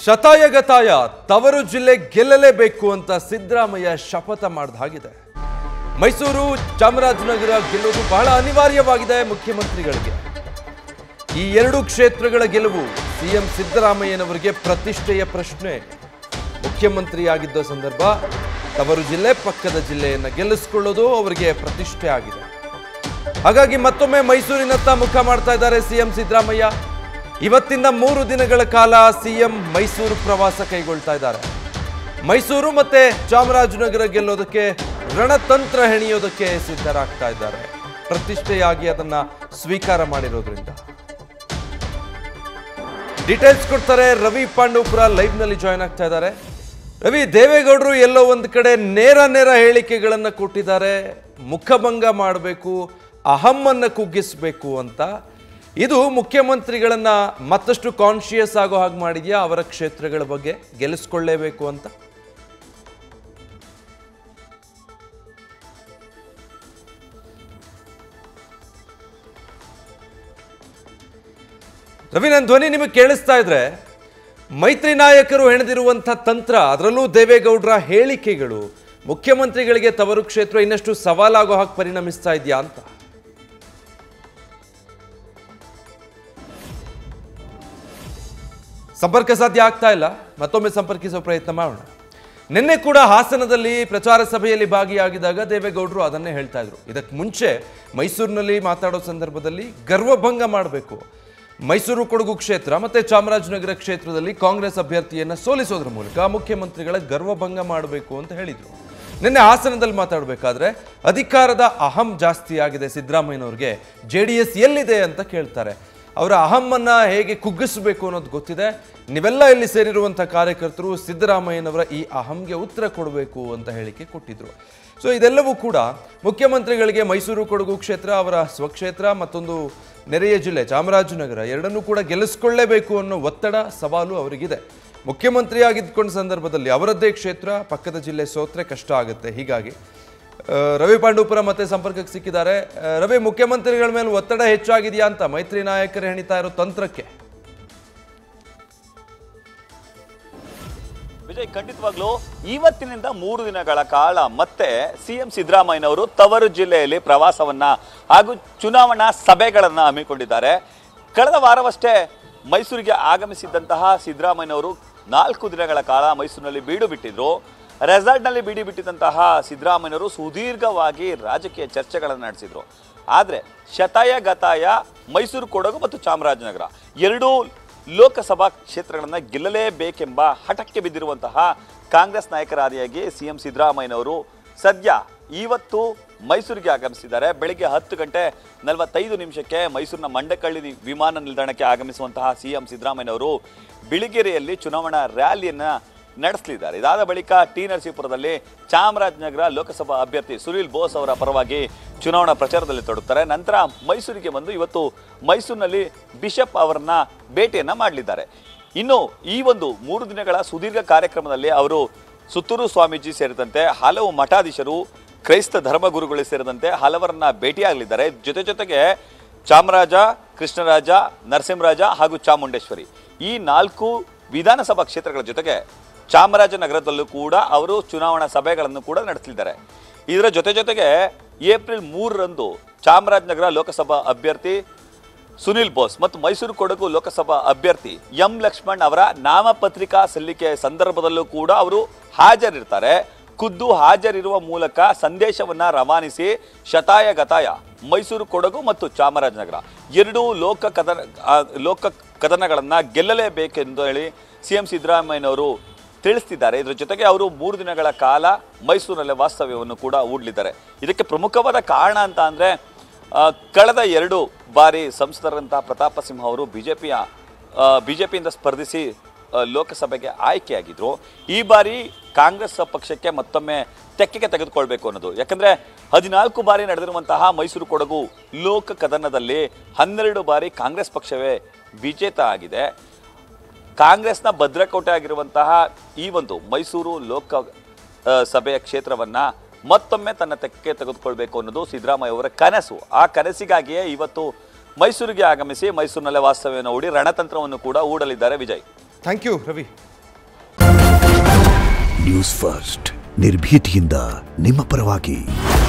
ಶತಾಯಗತಾಯ ತವರು ಜಿಲ್ಲೆ ಗೆಲ್ಲಲೇಬೇಕು ಅಂತ ಸಿದ್ದರಾಮಯ್ಯ ಶಪಥ ಮಾಡಿದ ಹಾಗಿದೆ ಮೈಸೂರು ಚಾಮರಾಜನಗರ ಗೆಲ್ಲುವುದು ಬಹಳ ಅನಿವಾರ್ಯವಾಗಿದೆ ಮುಖ್ಯಮಂತ್ರಿಗಳಿಗೆ ಈ ಎರಡು ಕ್ಷೇತ್ರಗಳ ಗೆಲುವು ಸಿಎಂ ಸಿದ್ದರಾಮಯ್ಯನವರಿಗೆ ಪ್ರತಿಷ್ಠೆಯ ಪ್ರಶ್ನೆ ಮುಖ್ಯಮಂತ್ರಿಯಾಗಿದ್ದ ಸಂದರ್ಭ ತವರು ಜಿಲ್ಲೆ ಪಕ್ಕದ ಜಿಲ್ಲೆಯನ್ನು ಗೆಲ್ಲಿಸಿಕೊಳ್ಳೋದು ಅವರಿಗೆ ಪ್ರತಿಷ್ಠೆ ಆಗಿದೆ ಹಾಗಾಗಿ ಮತ್ತೊಮ್ಮೆ ಮೈಸೂರಿನತ್ತ ಮುಖ ಮಾಡ್ತಾ ಇದ್ದಾರೆ ಸಿಎಂ ಸಿದ್ದರಾಮಯ್ಯ ಇವತ್ತಿಂದ ಮೂರು ದಿನಗಳ ಕಾಲ ಸಿಎಂ ಮೈಸೂರು ಪ್ರವಾಸ ಕೈಗೊಳ್ತಾ ಇದ್ದಾರೆ ಮೈಸೂರು ಮತ್ತೆ ಚಾಮರಾಜನಗರ ಗೆಲ್ಲೋದಕ್ಕೆ ರಣತಂತ್ರ ಹೆಣೆಯೋದಕ್ಕೆ ಸಿದ್ಧರಾಗ್ತಾ ಇದ್ದಾರೆ ಪ್ರತಿಷ್ಠೆಯಾಗಿ ಅದನ್ನ ಸ್ವೀಕಾರ ಮಾಡಿರೋದ್ರಿಂದ ಡೀಟೇಲ್ಸ್ ಕೊಡ್ತಾರೆ ರವಿ ಪಾಂಡವಪುರ ಲೈವ್ ನಲ್ಲಿ ಜಾಯ್ನ್ ಆಗ್ತಾ ಇದ್ದಾರೆ ರವಿ ದೇವೇಗೌಡರು ಎಲ್ಲೋ ಒಂದು ಕಡೆ ನೇರ ನೇರ ಹೇಳಿಕೆಗಳನ್ನು ಕೊಟ್ಟಿದ್ದಾರೆ ಮುಖಭಂಗ ಮಾಡಬೇಕು ಅಹಮ್ಮನ್ನ ಕುಗ್ಗಿಸಬೇಕು ಅಂತ ಇದು ಮುಖ್ಯಮಂತ್ರಿಗಳನ್ನ ಮತ್ತಷ್ಟು ಕಾನ್ಶಿಯಸ್ ಆಗೋ ಹಾಗೆ ಮಾಡಿದ್ಯಾ ಅವರ ಕ್ಷೇತ್ರಗಳ ಬಗ್ಗೆ ಗೆಲ್ಲಿಸ್ಕೊಳ್ಳೇಬೇಕು ಅಂತ ರವಿ ನನ್ನ ಧ್ವನಿ ನಿಮಗೆ ಕೇಳಿಸ್ತಾ ಇದ್ರೆ ಮೈತ್ರಿ ನಾಯಕರು ಹೆಣೆದಿರುವಂಥ ತಂತ್ರ ಅದರಲ್ಲೂ ದೇವೇಗೌಡರ ಹೇಳಿಕೆಗಳು ಮುಖ್ಯಮಂತ್ರಿಗಳಿಗೆ ತವರು ಕ್ಷೇತ್ರ ಇನ್ನಷ್ಟು ಸವಾಲಾಗೋ ಹಾಗೆ ಪರಿಣಮಿಸ್ತಾ ಇದೆಯಾ ಅಂತ ಸಂಪರ್ಕ ಸಾಧ್ಯ ಆಗ್ತಾ ಇಲ್ಲ ಮತ್ತೊಮ್ಮೆ ಸಂಪರ್ಕಿಸುವ ಪ್ರಯತ್ನ ಮಾಡೋಣ ನಿನ್ನೆ ಕೂಡ ಹಾಸನದಲ್ಲಿ ಪ್ರಚಾರ ಸಭೆಯಲ್ಲಿ ಭಾಗಿಯಾಗಿದ್ದಾಗ ದೇವೇಗೌಡರು ಅದನ್ನೇ ಹೇಳ್ತಾ ಇದ್ರು ಇದಕ್ಕೆ ಮುಂಚೆ ಮೈಸೂರಿನಲ್ಲಿ ಮಾತಾಡೋ ಸಂದರ್ಭದಲ್ಲಿ ಗರ್ವಭಂಗ ಮಾಡಬೇಕು ಮೈಸೂರು ಕೊಡಗು ಕ್ಷೇತ್ರ ಮತ್ತೆ ಚಾಮರಾಜನಗರ ಕ್ಷೇತ್ರದಲ್ಲಿ ಕಾಂಗ್ರೆಸ್ ಅಭ್ಯರ್ಥಿಯನ್ನ ಸೋಲಿಸೋದ್ರ ಮೂಲಕ ಮುಖ್ಯಮಂತ್ರಿಗಳ ಗರ್ವಭಂಗ ಮಾಡಬೇಕು ಅಂತ ಹೇಳಿದ್ರು ನಿನ್ನೆ ಹಾಸನದಲ್ಲಿ ಮಾತಾಡಬೇಕಾದ್ರೆ ಅಧಿಕಾರದ ಅಹಂ ಜಾಸ್ತಿ ಆಗಿದೆ ಸಿದ್ದರಾಮಯ್ಯನವ್ರಿಗೆ ಜೆ ಡಿ ಎಸ್ ಎಲ್ಲಿದೆ ಅಂತ ಕೇಳ್ತಾರೆ ಅವರ ಅಹಮ್ಮನ್ನ ಹೇಗೆ ಕುಗ್ಗಿಸಬೇಕು ಅನ್ನೋದು ಗೊತ್ತಿದೆ ನೀವೆಲ್ಲ ಇಲ್ಲಿ ಸೇರಿರುವಂಥ ಕಾರ್ಯಕರ್ತರು ಸಿದ್ದರಾಮಯ್ಯನವರ ಈ ಅಹಂಗೆ ಉತ್ತರ ಕೊಡಬೇಕು ಅಂತ ಹೇಳಿಕೆ ಕೊಟ್ಟಿದ್ರು ಸೊ ಇದೆಲ್ಲವೂ ಕೂಡ ಮುಖ್ಯಮಂತ್ರಿಗಳಿಗೆ ಮೈಸೂರು ಕೊಡಗು ಕ್ಷೇತ್ರ ಅವರ ಸ್ವಕ್ಷೇತ್ರ ಮತ್ತೊಂದು ನೆರೆಯ ಜಿಲ್ಲೆ ಚಾಮರಾಜನಗರ ಎರಡನ್ನೂ ಕೂಡ ಗೆಲ್ಲಿಸ್ಕೊಳ್ಳೇಬೇಕು ಅನ್ನೋ ಒತ್ತಡ ಸವಾಲು ಅವರಿಗಿದೆ ಮುಖ್ಯಮಂತ್ರಿ ಆಗಿದ್ಕೊಂಡ ಸಂದರ್ಭದಲ್ಲಿ ಅವರದ್ದೇ ಕ್ಷೇತ್ರ ಪಕ್ಕದ ಜಿಲ್ಲೆ ಸೋತ್ರೆ ಕಷ್ಟ ಆಗುತ್ತೆ ಹೀಗಾಗಿ ಆ, ರವಿ ಪಾಂಡವಪುರ ಮತ್ತೆ ಸಂಪರ್ಕಕ್ಕೆ ಸಿಕ್ಕಿದ್ದಾರೆ ಆ, ರವಿ ಮುಖ್ಯಮಂತ್ರಿಗಳ ಮೇಲೆ ಒತ್ತಡ ಹೆಚ್ಚಾಗಿದೆಯಾ ಅಂತ ಮೈತ್ರಿ ನಾಯಕರು ಹೆಣಿತಾ ಇರೋ ತಂತ್ರಕ್ಕೆ ವಿಜಯ್ ಖಂಡಿತವಾಗ್ಲೂ ಇವತ್ತಿನಿಂದ ಮೂರು ದಿನಗಳ ಕಾಲ ಮತ್ತೆ ಸಿಎಂ ಸಿದ್ದರಾಮಯ್ಯನವರು ತವರು ಜಿಲ್ಲೆಯಲ್ಲಿ ಪ್ರವಾಸವನ್ನ ಹಾಗೂ ಚುನಾವಣಾ ಸಭೆಗಳನ್ನ ಹಮ್ಮಿಕೊಂಡಿದ್ದಾರೆ ಕಳೆದ ವಾರವಷ್ಟೇ ಮೈಸೂರಿಗೆ ಆಗಮಿಸಿದ್ದಂತಹ ಸಿದ್ದರಾಮಯ್ಯನವರು ನಾಲ್ಕು ದಿನಗಳ ಕಾಲ ಮೈಸೂರಿನಲ್ಲಿ ಬೀಡು ಬಿಟ್ಟಿದ್ರು ರೆಸಾರ್ಟ್ನಲ್ಲಿ ಬೀಡಿ ಬಿಟ್ಟಿದ್ದಂತಹ ಸಿದ್ದರಾಮಯ್ಯನವರು ಸುದೀರ್ಘವಾಗಿ ರಾಜಕೀಯ ಚರ್ಚೆಗಳನ್ನು ನಡೆಸಿದ್ರು ಆದರೆ ಶತಾಯ ಗತಾಯ ಮೈಸೂರು ಕೊಡಗು ಮತ್ತು ಚಾಮರಾಜನಗರ ಎರಡೂ ಲೋಕಸಭಾ ಕ್ಷೇತ್ರಗಳನ್ನು ಗೆಲ್ಲಲೇಬೇಕೆಂಬ ಹಠಕ್ಕೆ ಬಿದ್ದಿರುವಂತಹ ಕಾಂಗ್ರೆಸ್ ನಾಯಕರಾದಿಯಾಗಿ ಸಿ ಎಂ ಸಿದ್ದರಾಮಯ್ಯನವರು ಸದ್ಯ ಇವತ್ತು ಮೈಸೂರಿಗೆ ಆಗಮಿಸಿದ್ದಾರೆ ಬೆಳಿಗ್ಗೆ ಹತ್ತು ಗಂಟೆ ನಲವತ್ತೈದು ನಿಮಿಷಕ್ಕೆ ಮೈಸೂರಿನ ಮಂಡಕಳ್ಳಿ ವಿಮಾನ ನಿಲ್ದಾಣಕ್ಕೆ ಆಗಮಿಸುವಂತಹ ಸಿ ಎಂ ಸಿದ್ದರಾಮಯ್ಯನವರು ಬಿಳಿಗೆರೆಯಲ್ಲಿ ಚುನಾವಣಾ ರ್ಯಾಲಿಯನ್ನ ನಡೆಸಲಿದ್ದಾರೆ ಇದಾದ ಬಳಿಕ ಟಿ ನರಸೀಪುರದಲ್ಲಿ ಚಾಮರಾಜನಗರ ಲೋಕಸಭಾ ಅಭ್ಯರ್ಥಿ ಸುನೀಲ್ ಬೋಸ್ ಅವರ ಪರವಾಗಿ ಚುನಾವಣಾ ಪ್ರಚಾರದಲ್ಲಿ ತೊಡಗುತ್ತಾರೆ ನಂತರ ಮೈಸೂರಿಗೆ ಬಂದು ಇವತ್ತು ಮೈಸೂರಿನಲ್ಲಿ ಬಿಷಪ್ ಅವರನ್ನ ಭೇಟಿಯನ್ನ ಮಾಡಲಿದ್ದಾರೆ ಇನ್ನು ಈ ಒಂದು ಮೂರು ದಿನಗಳ ಸುದೀರ್ಘ ಕಾರ್ಯಕ್ರಮದಲ್ಲಿ ಅವರು ಸುತ್ತೂರು ಸ್ವಾಮೀಜಿ ಸೇರಿದಂತೆ ಹಲವು ಮಠಾಧೀಶರು ಕ್ರೈಸ್ತ ಧರ್ಮಗುರುಗಳು ಸೇರಿದಂತೆ ಹಲವರನ್ನ ಭೇಟಿಯಾಗಲಿದ್ದಾರೆ ಜೊತೆ ಜೊತೆಗೆ ಚಾಮರಾಜ ಕೃಷ್ಣರಾಜ ನರಸಿಂಹರಾಜ ಹಾಗೂ ಚಾಮುಂಡೇಶ್ವರಿ ಈ ನಾಲ್ಕು ವಿಧಾನಸಭಾ ಕ್ಷೇತ್ರಗಳ ಜೊತೆಗೆ ಚಾಮರಾಜನಗರದಲ್ಲೂ ಕೂಡ ಅವರು ಚುನಾವಣಾ ಸಭೆಗಳನ್ನು ಕೂಡ ನಡೆಸಲಿದ್ದಾರೆ ಇದರ ಜೊತೆ ಜೊತೆಗೆ ಏಪ್ರಿಲ್ ಮೂರರಂದು ಚಾಮರಾಜನಗರ ಲೋಕಸಭಾ ಅಭ್ಯರ್ಥಿ ಸುನಿಲ್ ಬೋಸ್ ಮತ್ತು ಮೈಸೂರು ಕೊಡಗು ಲೋಕಸಭಾ ಅಭ್ಯರ್ಥಿ ಎಂ ಲಕ್ಷ್ಮಣ್ ಅವರ ನಾಮಪತ್ರಿಕಾ ಸಲ್ಲಿಕೆ ಸಂದರ್ಭದಲ್ಲೂ ಕೂಡ ಅವರು ಹಾಜರಿರ್ತಾರೆ ಖುದ್ದು ಹಾಜರಿರುವ ಮೂಲಕ ಸಂದೇಶವನ್ನ ರವಾನಿಸಿ ಶತಾಯ ಗತಾಯ ಮೈಸೂರು ಕೊಡಗು ಮತ್ತು ಚಾಮರಾಜನಗರ ಎರಡೂ ಲೋಕ ಕದನ ಆ, ಲೋಕ ಕದನಗಳನ್ನ ಗೆಲ್ಲಲೇಬೇಕೆಂದು ಹೇಳಿ ಸಿ ಎಂ ಸಿದ್ದರಾಮಯ್ಯನವರು ತಿಳಿಸ್ತಿದ್ದಾರೆ ಇದರ ಜೊತೆಗೆ ಅವರು ಮೂರು ದಿನಗಳ ಕಾಲ ಮೈಸೂರಿನಲ್ಲಿ ವಾಸ್ತವ್ಯವನ್ನು ಕೂಡ ಹೂಡಲಿದ್ದಾರೆ ಇದಕ್ಕೆ ಪ್ರಮುಖವಾದ ಕಾರಣ ಅಂತ ಅಂದ್ರೆ ಆ, ಕಳೆದ ಎರಡು ಬಾರಿ ಸಂಸದರಂತಹ ಪ್ರತಾಪ ಸಿಂಹ ಅವರು ಬಿಜೆಪಿಯ ಬಿಜೆಪಿಯಿಂದ ಸ್ಪರ್ಧಿಸಿ ಆ, ಲೋಕಸಭೆಗೆ ಆಯ್ಕೆಯಾಗಿದ್ರು ಈ ಬಾರಿ ಕಾಂಗ್ರೆಸ್ ಪಕ್ಷಕ್ಕೆ ಮತ್ತೊಮ್ಮೆ ತೆಕ್ಕೆಗೆ ತೆಗೆದುಕೊಳ್ಬೇಕು ಅನ್ನೋದು ಯಾಕಂದ್ರೆ ಹದಿನಾಲ್ಕು ಬಾರಿ ನಡೆದಿರುವಂತಹ ಮೈಸೂರು ಕೊಡಗು ಲೋಕ ಕದನದಲ್ಲಿ ಹನ್ನೆರಡು ಬಾರಿ ಕಾಂಗ್ರೆಸ್ ಪಕ್ಷವೇ ವಿಜೇತ ಆಗಿದೆ ಕಾಂಗ್ರೆಸ್ನ ಭದ್ರಕೋಟೆ ಆಗಿರುವಂತಹ ಈ ಒಂದು ಮೈಸೂರು ಲೋಕ ಆ, ಸಭೆಯ ಕ್ಷೇತ್ರವನ್ನ ಮತ್ತೊಮ್ಮೆ ತನ್ನ ತೆಕ್ಕೆ ತೆಗೆದುಕೊಳ್ಬೇಕು ಅನ್ನೋದು ಸಿದ್ದರಾಮಯ್ಯ ಅವರ ಕನಸು ಆ ಕನಸಿಗಾಗಿಯೇ ಇವತ್ತು ಮೈಸೂರಿಗೆ ಆಗಮಿಸಿ ಮೈಸೂರಿನಲ್ಲೇ ವಾಸ್ತವ್ಯವನ್ನು ಹೂಡಿ ರಣತಂತ್ರವನ್ನು ಕೂಡ ಹೂಡಲಿದ್ದಾರೆ Vijay thank you Ravi news first ನಿರ್ಭೀತಿಯಿಂದ ನಿಮ್ಮ ಪರವಾಗಿ